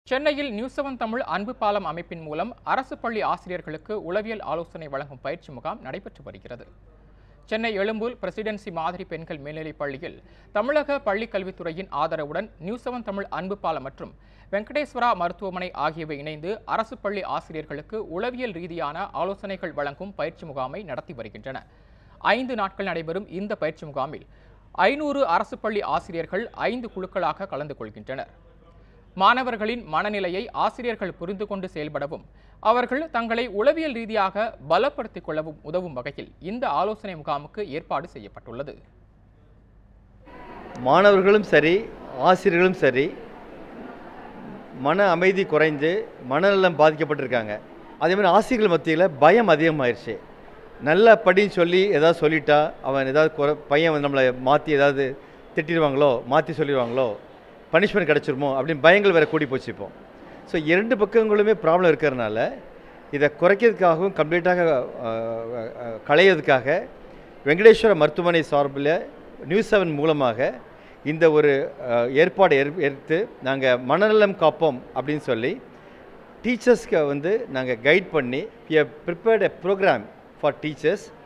சென்னையில் news seven Tamil அன்பு பாலம் அமைப்பின் மூலம் அரசு பள்ளி ஆசிரியர்களுக்கு உளவியல் ஆலோசனை வழங்கும் பயிற்சி முகாம் நடைபெற்று வருகிறது சென்னை எழும்பூர் பிரசிடென்சி மாதிரி பெண்கள் மேல்நிலைப் பள்ளியில் தமிழக பள்ளிக் கல்வித்துறையின் ஆதரவுடன் நியூஸ் செவன் தமிழ் அன்பு பாலம் மற்றும் வெங்கடேஸ்வரா மருத்துவமனை ஆகியவை இணைந்து அரசு பள்ளி ஆசிரியர்களுக்கு உளவியல் ரீதியான ஆலோசனைகள் வழங்கும் பயிற்சி முகாமை நடத்தி வருகின்றன ஐந்து நாட்கள் நடைபெறும் இந்த பயிற்சி முகாமில் ஐநூறு அரசு பள்ளி ஆசிரியர்கள் ஐந்து குழுக்களாக கலந்து கொள்கின்றனர் மாணவர்களின் மனநிலையை ஆசிரியர்கள் புரிந்து கொண்டு செயல்படவும் அவர்கள் தங்களை உளவியல் ரீதியாக பலப்படுத்திக் கொள்ளவும் உதவும் வகையில் இந்த ஆலோசனை முகாமுக்கு ஏற்பாடு செய்யப்பட்டுள்ளது மாணவர்களும் சரி ஆசிரியர்களும் சரி மன அமைதி குறைந்து மனநலம் பாதிக்கப்பட்டிருக்காங்க அதே மாதிரி ஆசிரியர்கள் மத்தியில் பயம் அதிகமாயிருச்சு நல்லா படின்னு சொல்லி ஏதாவது சொல்லிட்டா அவன் ஏதாவது குறை பையன் வந்து நம்மளை மாற்றி ஏதாவது திட்டிடுவாங்களோ மாற்றி சொல்லிடுவாங்களோ பனிஷ்மெண்ட் கிடச்சிருமோ அப்படின்னு பயங்கள் வேறு கூடி போச்சு இப்போ ஸோ இரண்டு பக்கங்களுமே ப்ராப்ளம் இருக்கிறதுனால இதை குறைக்கிறதுக்காகவும் கம்ப்ளீட்டாக களையிறதுக்காக வெங்கடேஸ்வர மருத்துவமனை சார்பில் நியூஸ் செவன் மூலமாக இந்த ஒரு அஹ், ஏற்பாடு ஏற் எடுத்து நாங்கள் மனநலம் காப்போம் அப்படின்னு சொல்லி டீச்சர்ஸ்க்கு வந்து நாங்கள் கைட் பண்ணி prepared a program for teachers